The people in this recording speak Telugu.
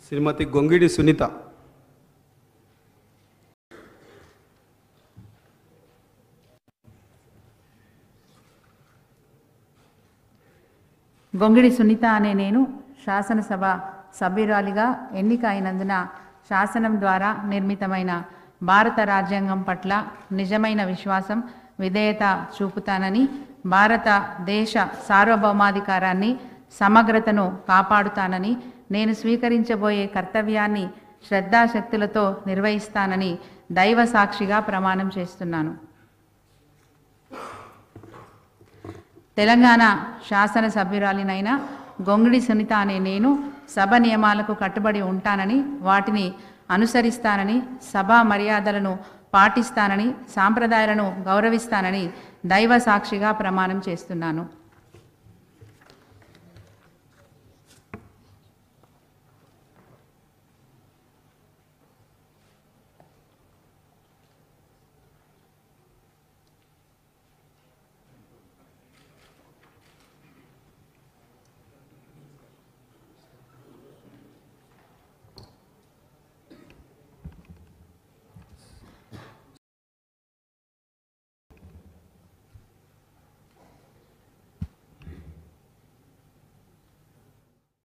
శ్రీమతి గొంగిడి సునీత గొంగిడి సునీత అనే నేను శాసనసభ సభ్యురాలిగా ఎన్నిక అయినందున శాసనం ద్వారా నిర్మితమైన భారత రాజ్యాంగం పట్ల నిజమైన విశ్వాసం విధేయత చూపుతానని భారత దేశ సార్వభౌమాధికారాన్ని సమగ్రతను కాపాడుతానని నేను స్వీకరించబోయే కర్తవ్యాన్ని శ్రద్ధాశక్తులతో నిర్వహిస్తానని దైవ సాక్షిగా ప్రమాణం చేస్తున్నాను తెలంగాణ శాసన సభ్యురాలినైన గొంగిడి సునీత అనే నేను సభ నియమాలకు కట్టుబడి ఉంటానని వాటిని అనుసరిస్తానని సభా మర్యాదలను పాటిస్తానని సాంప్రదాయాలను గౌరవిస్తానని దైవ సాక్షిగా ప్రమాణం చేస్తున్నాను